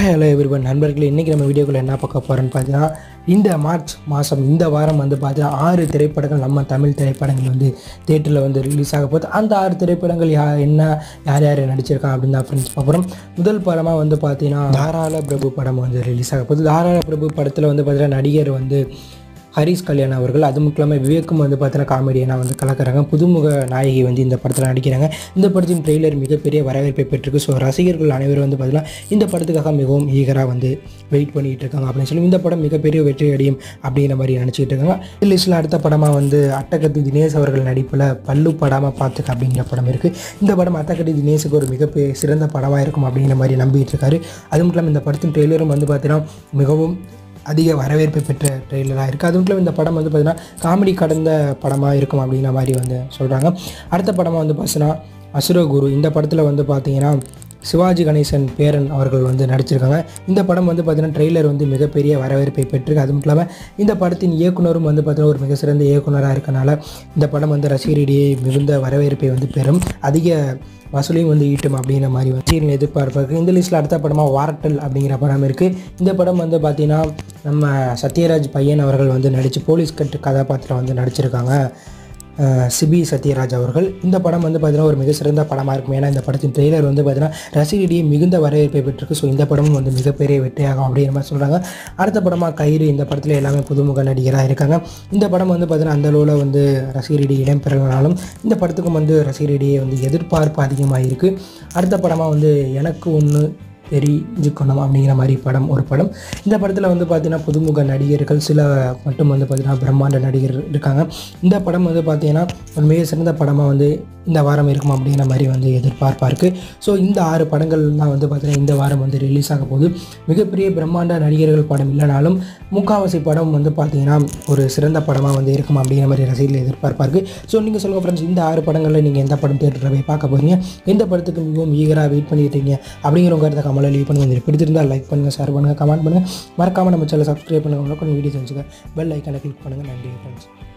hello everyone நண்பர்களே இன்றைக்கி நம்ம வீடியோக்குள்ள என்ன பார்க்க போகிறோன்னு பார்த்தீங்கன்னா இந்த மார்ச் மாதம் இந்த வாரம் வந்து பார்த்தீங்கன்னா ஆறு திரைப்படங்கள் நம்ம தமிழ் திரைப்படங்கள் வந்து தேட்டரில் வந்து ரிலீஸ் ஆக போகுது அந்த ஆறு திரைப்படங்கள் யா என்ன யார் யார் நடிச்சிருக்காங்க அப்படின்னு தான் ஃப்ரெண்ட்ஸ் பார்க்குறோம் முதல் படமாக வந்து பார்த்தீங்கன்னா தாராள பிரபு படம் வந்து ரிலீஸ் ஆக போகுது தாராள பிரபு படத்தில் வந்து பார்த்தீங்கன்னா நடிகர் வந்து ஹரிஷ் கல்யாண் அவர்கள் அது மட்டும் இல்லாமல் விவேக்கும் வந்து பார்த்தீங்கன்னா காமெடியனாக வந்து கலக்கிறாங்க புதுமுக நாயகி வந்து இந்த படத்தில் நடிக்கிறாங்க இந்த படத்தின் ட்ரெய்லர் மிகப்பெரிய வரவேற்பை பெற்றிருக்கு ஸோ ரசிகர்கள் அனைவரும் வந்து பார்த்தீங்கன்னா இந்த படத்துக்காக மிகவும் ஈகராக வந்து வெயிட் பண்ணிட்டு இருக்காங்க அப்படின்னு சொல்லி இந்த படம் மிகப்பெரிய வெற்றி அடையும் அப்படிங்கிற மாதிரி நினச்சிட்டு இருக்காங்க இந்த லிஸ்ட்டில் அடுத்த படமாக வந்து அட்டகத்தி தினேஷ் அவர்கள் நடிப்பில் பல்லு படாமல் பார்த்துக்க அப்படிங்கிற படம் இருக்குது இந்த படம் அட்டகத்தி தினேஷுக்கு ஒரு மிகப்பெரிய சிறந்த படமாக இருக்கும் அப்படிங்கிற மாதிரி நம்பிட்டு இருக்காரு அது மட்டும் இல்லாமல் இந்த படத்தின் ட்ரெய்லரும் வந்து பார்த்தீங்கன்னா மிகவும் அதிக வரவேற்பை பெற்ற ட்ரெய்லராக இருக்குது அது மட்டும் இல்லாமல் இந்த படம் வந்து பார்த்திங்கன்னா காமெடி கடந்த படமாக இருக்கும் அப்படிங்கிற மாதிரி வந்து சொல்கிறாங்க அடுத்த படமாக வந்து பார்த்தீங்கன்னா அசுரகுரு இந்த படத்தில் வந்து பார்த்தீங்கன்னா சிவாஜி கணேசன் பேரன் அவர்கள் வந்து நடிச்சிருக்காங்க இந்த படம் வந்து பார்த்தீங்கன்னா ட்ரெய்லர் வந்து மிகப்பெரிய வரவேற்பை பெற்றிருக்கு அது மட்டும் இல்லாமல் இந்த படத்தின் இயக்குனரும் வந்து பார்த்தீங்கன்னா ஒரு மிக சிறந்த இயக்குனராக இருக்கனால இந்த படம் வந்து ரசிகரிடையே மிகுந்த வரவேற்பை வந்து பெறும் அதிக வசூலையும் வந்து ஈட்டும் அப்படிங்கிற மாதிரி வந்து எதிர்பார்ப்பாருக்கு இந்த லிஸ்ட்டில் அடுத்த படமாக வாரட்டல் அப்படிங்கிற படம் இருக்குது இந்த படம் வந்து பார்த்திங்கன்னா நம்ம சத்யராஜ் பையன் அவர்கள் வந்து நடித்து போலீஸ் கட்டு கதாபாத்திரம் வந்து நடிச்சிருக்காங்க அஹ் சிபி சத்யராஜ் அவர்கள் இந்த படம் வந்து பார்த்தீங்கன்னா ஒரு மிக சிறந்த படமாக இருக்கும் ஏன்னா இந்த படத்தின் ட்ரெய்லர் வந்து பார்த்தீங்கன்னா ரசிகரிடையே மிகுந்த வரவேற்பை பெற்றிருக்கு ஸோ இந்த படமும் வந்து மிகப்பெரிய வெற்றியாகும் அப்படிங்கிற மாதிரி சொல்கிறாங்க அடுத்த படமாக கயிறு இந்த படத்தில் எல்லாமே புதுமுக நடிகராக இருக்காங்க இந்த படம் வந்து பார்த்தீங்கன்னா அந்த அளவில் வந்து ரசிகரிடையே இடம் பெறனாலும் இந்த படத்துக்கும் வந்து ரசிகரிடையே வந்து எதிர்பார்ப்பு அதிகமாக இருக்குது அடுத்த படமாக வந்து எனக்கு ஒன்று தெரிஞ்சுக்கணும் அப்படிங்கிற மாதிரி படம் ஒரு படம் இந்த படத்தில் வந்து பார்த்தீங்கன்னா புதுமுக நடிகர்கள் சில மட்டும் வந்து பார்த்தீங்கன்னா பிரம்மாண்ட நடிகர் இருக்காங்க இந்த படம் வந்து பார்த்தீங்கன்னா ஒரு மிக சிறந்த படமாக வந்து இந்த வாரம் இருக்கும் அப்படிங்கிற மாதிரி வந்து எதிர்பார்ப்பாக இருக்குது ஸோ இந்த ஆறு படங்கள் தான் வந்து பார்த்தீங்கன்னா இந்த வாரம் வந்து ரிலீஸ் ஆக போகுது மிகப்பெரிய பிரம்மாண்ட நடிகர்கள் படம் இல்லைனாலும் முக்காவாசி படம் வந்து பார்த்தீங்கன்னா ஒரு சிறந்த படமாக வந்து இருக்கும் அப்படிங்கிற மாதிரி ரசிகர்கள் எதிர்பார்ப்பாக இருக்குது ஸோ நீங்கள் சொல்லுங்கள் ஃப்ரெண்ட்ஸ் இந்த ஆறு படங்களில் நீங்கள் எந்த படம் தேட்டரில் போய் பார்க்க போகிறீங்க எந்த படத்துக்கு மிகவும் ஈகராக வெயிட் பண்ணிட்டு இருக்கீங்க அப்படிங்கிற உங்கள் கருத்தை கமலை லீவ் பண்ணுங்க உங்களுக்கு பிடிச்சிருந்தால் லைக் பண்ணுங்கள் ஷேர் பண்ணுங்கள் கமெண்ட் பண்ணுங்கள் மறக்காமல் நம்ம சேனல் சப்ஸ்கிரைப் பண்ணுங்கள் உங்களுக்கு வீடியோ தெரிஞ்சுக்க பெல் ஐக்கானை கிளிக் பண்ணுங்கள் நன்றி ஃப்ரெண்ட்ஸ்